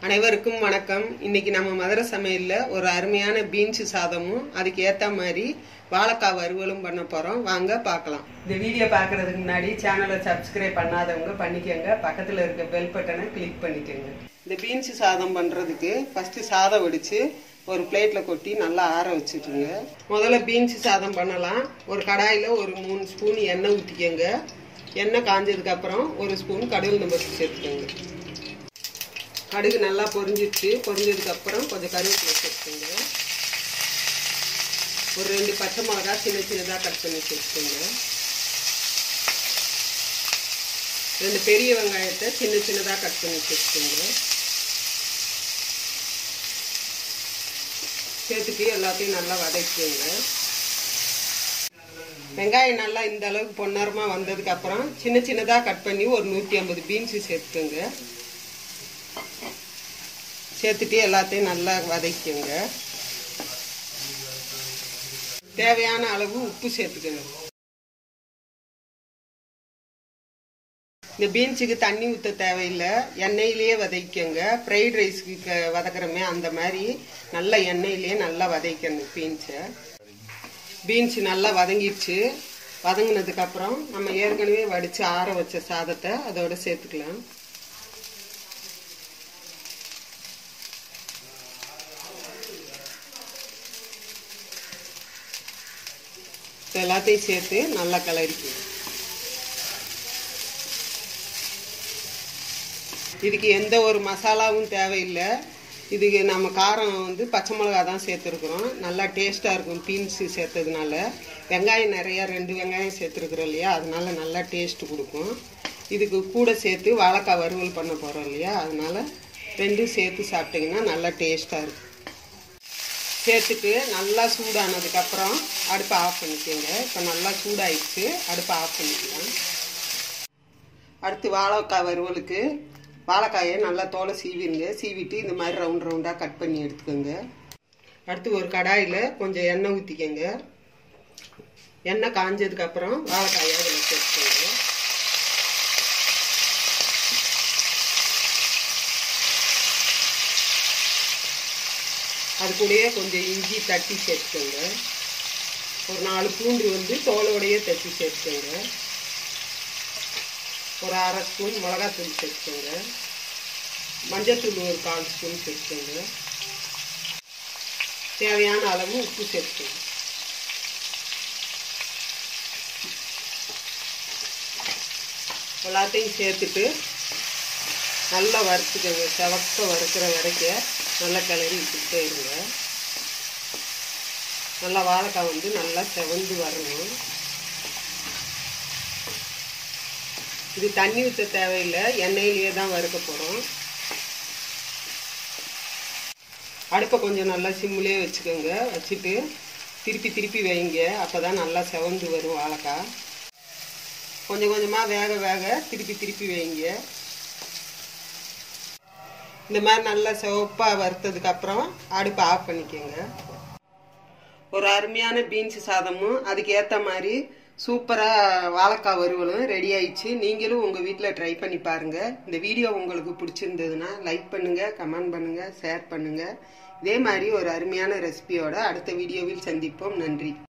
அனைவருக்கும் வணக்கம் இன்னைக்கு நம்ம மதுரை சமையல்ல ஒரு அருமையான பீன்ஸ் சாதமும் அதுக்கு ஏத்த மாதிரி வாழைக்காய் வறுவலும் பண்ண போறோம் வாங்க பார்க்கலாம் இந்த வீடியோ பார்க்கறதுக்கு முன்னாடி சேனலை சப்ஸ்கிரைப் பண்ணாதவங்க பண்ணிக்கோங்க பக்கத்துல இருக்க பெல் பட்டனை கிளிக் பண்ணிக்கோங்க இந்த பீன்ஸ் சாதம் பண்றதுக்கு ஃபர்ஸ்ட் சாதம் வடிச்சு ஒரு பிளேட்ல கொட்டி நல்லா ஆற வச்சுட்டுங்க முதல்ல பீன்ஸ் சாதம் பண்ணலாம் ஒரு கடாயில ஒரு மூணு ஸ்பூன் எண்ணெய் ஊற்றிக்கோங்க எண்ணெய் காஞ்சதுக்கு அப்புறம் ஒரு ஸ்பூன் கடுகு நம்பர் சேர்த்துக்கோங்க கடுகு நல்லா பொரிஞ்சிச்சு பொரிஞ்சதுக்கு அப்புறம் கொஞ்சம் கருவேப்பிலை சேர்த்துக்கோங்க ஒரு ரெண்டு பச்சை மிளகா சின்ன சின்னதாக கட் பண்ணி சேர்த்துக்கோங்க ரெண்டு பெரிய வெங்காயத்தை சின்ன சின்னதாக கட் பண்ணி சேர்த்துக்கோங்க சேர்த்துட்டு எல்லாத்தையும் நல்லா வதக்கிக்கோங்க வெங்காயம் நல்லா இந்த அளவுக்கு பொன்னரமாக வந்ததுக்கு அப்புறம் சின்ன சின்னதாக கட் பண்ணி ஒரு நூற்றி ஐம்பது பீன்ஸு சேர்த்துக்கோங்க சேர்த்துட்டு எல்லாத்தையும் நல்லா வதக்கிக்கோங்க தேவையான அளவு உப்பு சேர்த்துக்கோங்க இந்த பீன்ஸுக்கு தண்ணி ஊற்ற தேவையில்லை எண்ணெயிலேயே வதக்கிக்கோங்க ஃப்ரைட் ரைஸுக்கு வதக்குறமே அந்த மாதிரி நல்லா எண்ணெயிலேயே நல்லா வதக்கணும் பீன்ஸை பீன்ஸ் நல்லா வதங்கிடுச்சு வதங்கினதுக்கு அப்புறம் நம்ம ஏற்கனவே வடித்து ஆற வச்ச சாதத்தை அதோட சேர்த்துக்கலாம் எல்லாத்தையும் சேர்த்து நல்லா கிளறிக்கணும் இதுக்கு எந்த ஒரு மசாலாவும் தேவையில்லை இதுக்கு நம்ம காரம் வந்து பச்சை மிளகா தான் சேர்த்துருக்குறோம் நல்லா டேஸ்ட்டாக இருக்கும் பீன்ஸு சேர்த்ததுனால வெங்காயம் நிறையா ரெண்டு வெங்காயம் சேர்த்துருக்குறோம் இல்லையா அதனால நல்லா டேஸ்ட்டு கொடுக்கும் இதுக்கு கூட சேர்த்து வாழைக்காய் வறுவல் பண்ண போகிறோம் இல்லையா அதனால ரெண்டும் சேர்த்து சாப்பிட்டிங்கன்னா நல்லா டேஸ்ட்டாக இருக்கும் சேர்த்துட்டு நல்லா சூடானதுக்கப்புறம் அடுப்பை ஆஃப் பண்ணிக்கோங்க இப்போ நல்லா சூடாயிடுச்சு அடுப்பை ஆஃப் பண்ணிக்கலாம் அடுத்து வாழைக்காய் வறுவலுக்கு வாழைக்காயை நல்லா தோலை சீவிடுங்க சீவிட்டு இந்த மாதிரி ரவுண்ட் ரவுண்டாக கட் பண்ணி எடுத்துக்கோங்க அடுத்து ஒரு கடாயில் கொஞ்சம் எண்ணெய் ஊற்றிக்கோங்க எண்ணெய் காஞ்சதுக்கப்புறம் வாழைக்காயை அதில் சேர்த்துக்கோங்க அது கூடயே கொஞ்சம் இஞ்சி தட்டி சேர்த்துக்கோங்க ஒரு நாலு பூண்டு வந்து தோலோடையே தட்டி சேர்த்துக்கோங்க ஒரு அரை ஸ்பூன் மிளகாத்தூள் சேர்த்துக்கோங்க மஞ்சத்தூள் ஒரு கால் ஸ்பூன் சேர்த்துக்கோங்க தேவையான அளவு உப்பு சேர்த்துக்கோங்க எல்லாத்தையும் சேர்த்துட்டு நல்லா வறுத்துக்கோங்க செவக்க வறுக்கிற வரைக்கும் நல்லா கிளறி விட்டுக்கிட்டே இருங்க நல்லா வாழைக்காய் வந்து நல்லா செவந்து வரணும் இது தண்ணி ஊற்ற தேவையில்லை எண்ணெயிலேயே தான் வறுக்க போகிறோம் அடுப்பை கொஞ்சம் நல்லா சிம்மிலே வச்சுக்கோங்க வச்சுட்டு திருப்பி திருப்பி வைங்க அப்போ தான் நல்லா செவந்து வரும் வாழைக்காய் கொஞ்சம் கொஞ்சமாக வேக வேக திருப்பி திருப்பி வைங்க இந்த மாதிரி நல்லா சிவப்பாக வறுத்ததுக்கு அப்புறம் அடுப்பை ஆஃப் பண்ணிக்கோங்க ஒரு அருமையான பீன்ஸ் சாதமும் அதுக்கு ஏற்ற மாதிரி சூப்பராக வாழைக்காய் வறுவலும் ரெடி ஆயிடுச்சு நீங்களும் உங்கள் வீட்டில் ட்ரை பண்ணி பாருங்கள் இந்த வீடியோ உங்களுக்கு பிடிச்சிருந்ததுன்னா லைக் பண்ணுங்கள் கமெண்ட் பண்ணுங்கள் ஷேர் பண்ணுங்கள் இதே மாதிரி ஒரு அருமையான ரெசிபியோட அடுத்த வீடியோவில் சந்திப்போம் நன்றி